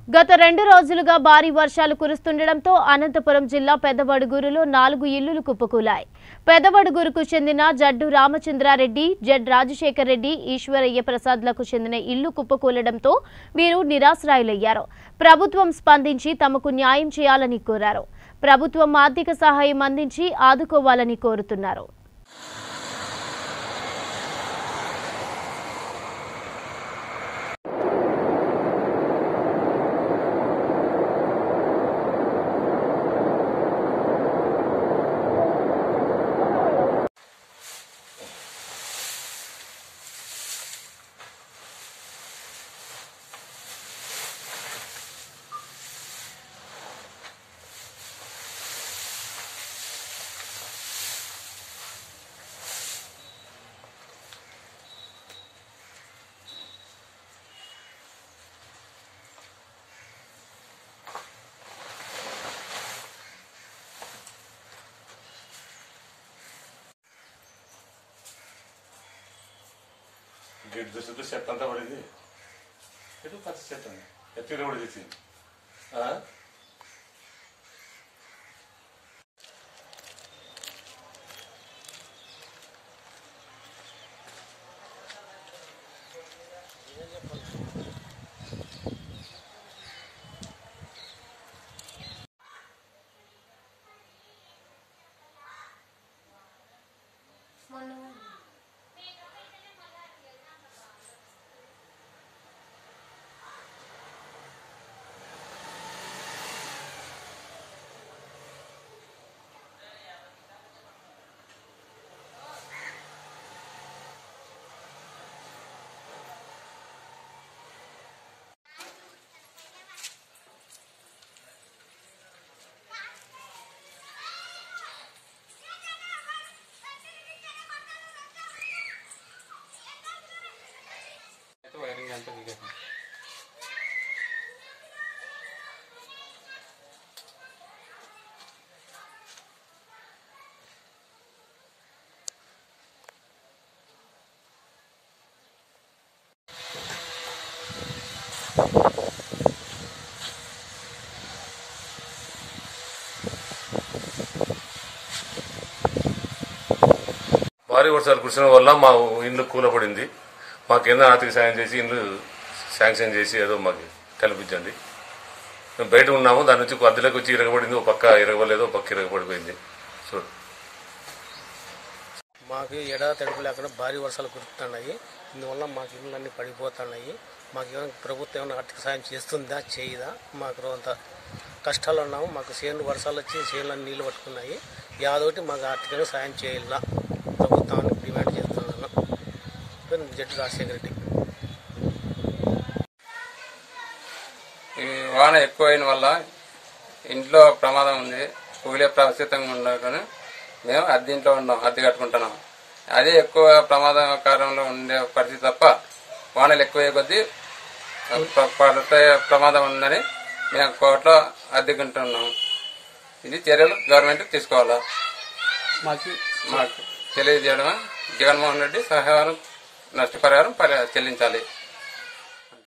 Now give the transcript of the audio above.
గత రెండు రోజులుగా భారీ వర్షాలు కురుస్తుండటంతో అనంతపురం జిల్లా పెద్దవడుగూరులో నాలుగు ఇల్లులు కుప్పకూలాయి పెద్దవడుగూరుకు చెందిన జడ్డు రామచంద్రారెడ్డి జడ్ రాజశేఖర్ రెడ్డి ఈశ్వరయ్య ప్రసాద్లకు చెందిన ఇల్లు కుప్పకూలడంతో వీరు నిరాశ్రాయులయ్యారు ప్రభుత్వం స్పందించి తమకు న్యాయం చేయాలని కోరారు ప్రభుత్వం ఆర్థిక సహాయం అందించి ఆదుకోవాలని కోరుతున్నారు గేట్ దృష్టితో చెత్త అంతా పడింది ఎటు పచ్చ చెత్త ఎత్తుగా కూడా తెచ్చింది ఆ? అయితే వైరింగ్ అంతా దిగేసాం భారీ వర్షాలు కురిసిన వల్ల మా ఇల్లు కూలపడింది మా కింద ఆర్థిక సాయం చేసి ఇల్లు శాంక్షన్ చేసి ఏదో మాకు కల్పించండి మేము బయట ఉన్నాము దాని నుంచి అద్దెలకు వచ్చి ఇరగబడింది ఒక పక్క ఇరగబడలేదు ఒక పక్క ఇరగబడిపోయింది చూడు మాకు ఎడా తడుపు లేకుండా భారీ వర్షాలు కురుస్తున్నాయి ఇందువల్ల మాకు ఇళ్ళు అన్ని పడిపోతున్నాయి మాకు ఏమైనా ప్రభుత్వం ఏమైనా ఆర్థిక సాయం చేస్తుందా చేయదా మాకు అంత కష్టాలు ఉన్నాము మాకు చేను వర్షాలు వచ్చి చేనులు నీళ్ళు పట్టుకున్నాయి యాదోటి మాకు ఆర్థికంగా సాయం చేయాల ప్రభుత్వాన్ని డిమాండ్ చేస్తున్నాను పేరు జడ్జి రాజశేఖర రెడ్డి ఈ వాన ఎక్కువైన వల్ల ఇంట్లో ప్రమాదం ఉంది కూలే ప్రస్తుతంగా ఉండకని మేము అద్దెంట్లో ఉన్నాం అద్దె కట్టుకుంటున్నాం అదే ఎక్కువ ప్రమాదకరంలో ఉండే పరిస్థితి తప్ప వానలు ఎక్కువ కొద్దీ ప- పడితే ప్రమాదం ఉందని మేము కోర్టులో అద్దెకుంటున్నాం ఇది చర్యలు గవర్నమెంట్ తీసుకోవాలా మాకు మాకు తెలియజేయడం జగన్మోహన్ రెడ్డి సహాయం నష్టపరిహారం పరి- చెల్లించాలి